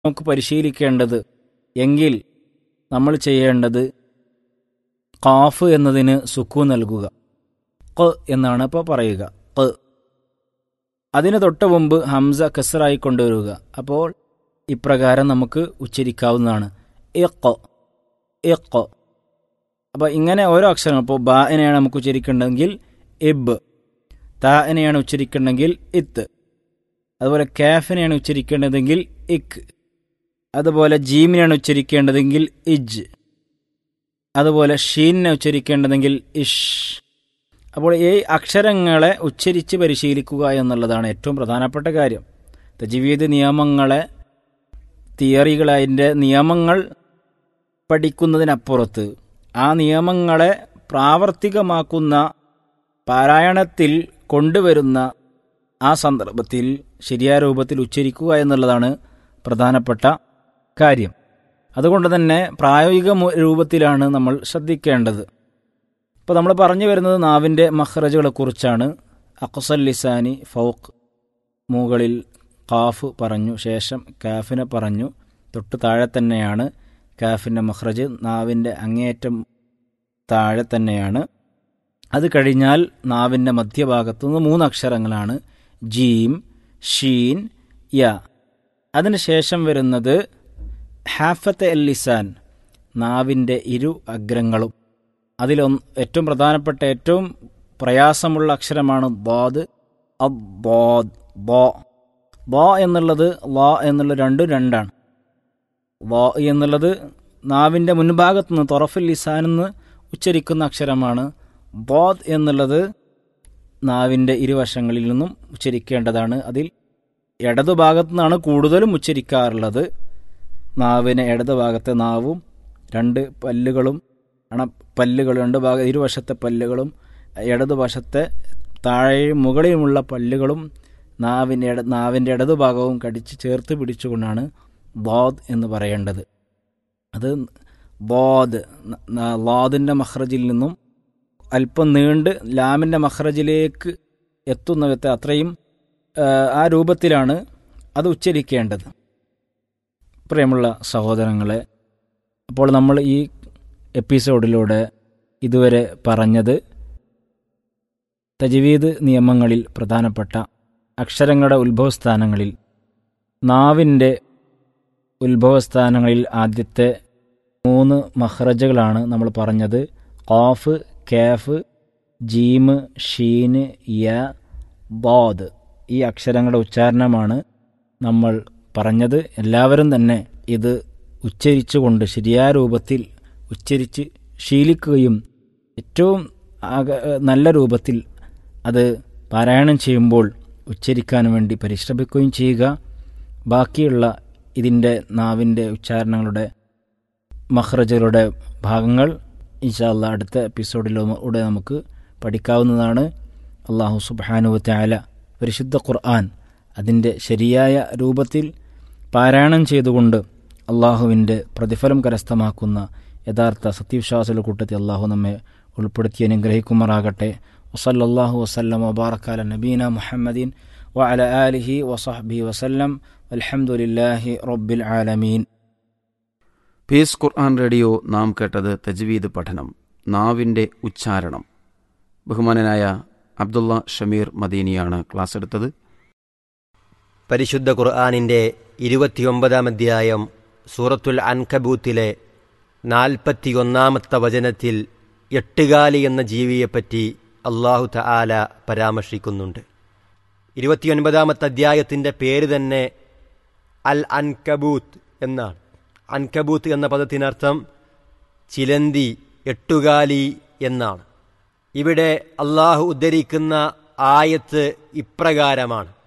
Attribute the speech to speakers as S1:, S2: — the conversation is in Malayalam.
S1: നമുക്ക് പരിശീലിക്കേണ്ടത് എങ്കിൽ നമ്മൾ ചെയ്യേണ്ടത് ഖാഫ് എന്നതിന് സുക്കു നൽകുക ഖ എന്നാണ് ഇപ്പോൾ പറയുക ഖ അതിന് തൊട്ട് മുമ്പ് ഹംസ കസറായി കൊണ്ടുവരിക അപ്പോൾ ഇപ്രകാരം നമുക്ക് ഉച്ചരിക്കാവുന്നതാണ് ഇഖ് ഇഖ് അപ്പോൾ ഇങ്ങനെ ഓരോ അക്ഷരങ്ങൾ ഇപ്പോൾ ബാഇനെയാണ് നമുക്ക് ഉച്ചരിക്കേണ്ടതെങ്കിൽ ഇബ് താഇനെയാണ് ഉച്ചരിക്കേണ്ടതെങ്കിൽ ഇത്ത് അതുപോലെ കാഫിനെയാണ് ഉച്ചരിക്കേണ്ടതെങ്കിൽ ഇക് അതുപോലെ ജീമിനെയാണ് ഉച്ചരിക്കേണ്ടതെങ്കിൽ ഇജ് അതുപോലെ ഷീനിനെ ഉച്ചരിക്കേണ്ടതെങ്കിൽ ഇഷ് അപ്പോൾ ഈ അക്ഷരങ്ങളെ ഉച്ചരിച്ച് പരിശീലിക്കുക എന്നുള്ളതാണ് ഏറ്റവും പ്രധാനപ്പെട്ട കാര്യം തജീവീദ് നിയമങ്ങളെ തിയറികൾ അതിൻ്റെ നിയമങ്ങൾ പഠിക്കുന്നതിനപ്പുറത്ത് ആ നിയമങ്ങളെ പ്രാവർത്തികമാക്കുന്ന പാരായണത്തിൽ കൊണ്ടുവരുന്ന ആ സന്ദർഭത്തിൽ ശരിയായ രൂപത്തിൽ ഉച്ചരിക്കുക എന്നുള്ളതാണ് പ്രധാനപ്പെട്ട കാര്യം അതുകൊണ്ട് തന്നെ പ്രായോഗിക മു- രൂപത്തിലാണ് നമ്മൾ ശ്രദ്ധിക്കേണ്ടത് ഇപ്പോൾ നമ്മൾ പറഞ്ഞു വരുന്നത് നാവിൻ്റെ മഹ്റജുകളെക്കുറിച്ചാണ് അഖ്സൽ ലിസാനി ഫൗക്ക് മുകളിൽ ഖാഫ് പറഞ്ഞു ശേഷം കാഫിനെ പറഞ്ഞു തൊട്ട് താഴെ തന്നെയാണ് കാഫിൻ്റെ മഹ്റജ് നാവിൻ്റെ അങ്ങേയറ്റം താഴെ തന്നെയാണ് അത് കഴിഞ്ഞാൽ നാവിൻ്റെ മധ്യഭാഗത്തു നിന്ന് മൂന്ന് അക്ഷരങ്ങളാണ് ജീം ഷീൻ യ അതിനുശേഷം വരുന്നത് ഹാഫത്ത് എൽ ലിസാൻ നാവിൻ്റെ ഇരു അഗ്രങ്ങളും അതിലൊന്ന് ഏറ്റവും പ്രധാനപ്പെട്ട ഏറ്റവും പ്രയാസമുള്ള അക്ഷരമാണ് ബോദ് അബോദ് ബോ ബോ എന്നുള്ളത് ലോ എന്നുള്ള രണ്ടും രണ്ടാണ് ലോ എന്നുള്ളത് നാവിൻ്റെ മുൻഭാഗത്ത് നിന്ന് തൊറഫുൽ ലിസാൻ എന്ന് ഉച്ചരിക്കുന്ന അക്ഷരമാണ് ബോദ് എന്നുള്ളത് നാവിൻ്റെ ഇരുവശങ്ങളിൽ നിന്നും ഉച്ചരിക്കേണ്ടതാണ് അതിൽ ഇടതുഭാഗത്തു നിന്നാണ് കൂടുതലും ഉച്ചരിക്കാറുള്ളത് നാവിന് ഇടതുഭാഗത്തെ നാവും രണ്ട് പല്ലുകളും അണ പല്ലുകൾ രണ്ട് ഭാഗ ഇരുവശത്തെ പല്ലുകളും ഇടതുവശത്തെ താഴെയും മുകളിലുമുള്ള പല്ലുകളും നാവിൻ്റെ ഇട നാവിൻ്റെ ഇടതുഭാഗവും കടിച്ച് ചേർത്ത് പിടിച്ചുകൊണ്ടാണ് ബോദ് എന്ന് പറയേണ്ടത് അത് ബോദ് ലോദിൻ്റെ മഹ്റജിൽ നിന്നും അല്പം നീണ്ട് ലാമിൻ്റെ മഹ്റജിലേക്ക് എത്തുന്ന വിധത്തെ അത്രയും ആ, ആ രൂപത്തിലാണ് അത് ഉച്ചരിക്കേണ്ടത് പ്രിയമുള്ള സഹോദരങ്ങളെ അപ്പോൾ നമ്മൾ ഈ എപ്പിസോഡിലൂടെ ഇതുവരെ പറഞ്ഞത് തജ്വീദ് നിയമങ്ങളിൽ പ്രധാനപ്പെട്ട അക്ഷരങ്ങളുടെ ഉത്ഭവസ്ഥാനങ്ങളിൽ നാവിൻ്റെ ഉത്ഭവസ്ഥാനങ്ങളിൽ ആദ്യത്തെ മൂന്ന് മഹ്റജകളാണ് നമ്മൾ പറഞ്ഞത് ഖാഫ് കാഫ് ജീമ് ഷീന് യ ബോദ് ഈ അക്ഷരങ്ങളുടെ ഉച്ചാരണമാണ് നമ്മൾ പറഞ്ഞത് എല്ലാവരും തന്നെ ഇത് ഉച്ചരിച്ചുകൊണ്ട് ശരിയായ രൂപത്തിൽ ഉച്ചരിച്ച് ശീലിക്കുകയും ഏറ്റവും ആക- നല്ല രൂപത്തിൽ അത് പാരായണം ചെയ്യുമ്പോൾ ഉച്ചരിക്കാൻ വേണ്ടി പരിശ്രമിക്കുകയും ചെയ്യുക ബാക്കിയുള്ള ഇതിൻ്റെ നാവിൻ്റെ ഉച്ചാരണങ്ങളുടെ മഹ്റജുകളുടെ ഭാഗങ്ങൾ ഇൻഷാല്ല അടുത്ത എപ്പിസോഡിലൂടെ നമുക്ക് പഠിക്കാവുന്നതാണ് അള്ളാഹു സുബാനുവത്തായ പരിശുദ്ധ ഖുർആൻ അതിൻ്റെ ശരിയായ രൂപത്തിൽ പാരായണം ചെയ്തുകൊണ്ട് അള്ളാഹുവിൻ്റെ പ്രതിഫലം കരസ്ഥമാക്കുന്ന യഥാർത്ഥ സത്യവിശ്വാസികളുടെ കൂട്ടത്തിൽ അള്ളാഹു നമ്മെ ഉൾപ്പെടുത്തി അനുഗ്രഹിക്കുമാറാകട്ടെ വസല്ലാഹു വസ്ലം വബാറക്കാല നബീന മുഹമ്മദീൻ വഅല ആലിഹി വസഹബി വസല്ലം അൽഹംദുലില്ലാഹി റബ്ബിൽ ആലമീൻ
S2: പീസ് ഖുർആൻ റേഡിയോ നാം കേട്ടത് തജ്വീദ് പഠനം നാവിൻ്റെ ഉച്ചാരണം ബഹുമാനനായ അബ്ദുള്ള ഷമീർ മദീനിയാണ് ക്ലാസ് എടുത്തത്
S3: പരിശുദ്ധ ഖുർആാനിൻ്റെ ഇരുപത്തിയൊമ്പതാം അധ്യായം സൂറത്തുൽ അൻകബൂത്തിലെ നാൽപ്പത്തിയൊന്നാമത്തെ വചനത്തിൽ എട്ടുകാലി എന്ന ജീവിയെപ്പറ്റി അള്ളാഹു തആല പരാമർശിക്കുന്നുണ്ട് ഇരുപത്തിയൊൻപതാമത്തെ അധ്യായത്തിൻ്റെ പേര് തന്നെ അൽ അൻകബൂത്ത് എന്നാണ് അൻകബൂത്ത് എന്ന പദത്തിനർത്ഥം ചിലന്തി എട്ടുകാലി എന്നാണ് ഇവിടെ അള്ളാഹു ഉദ്ധരിക്കുന്ന ആയത്ത് ഇപ്രകാരമാണ്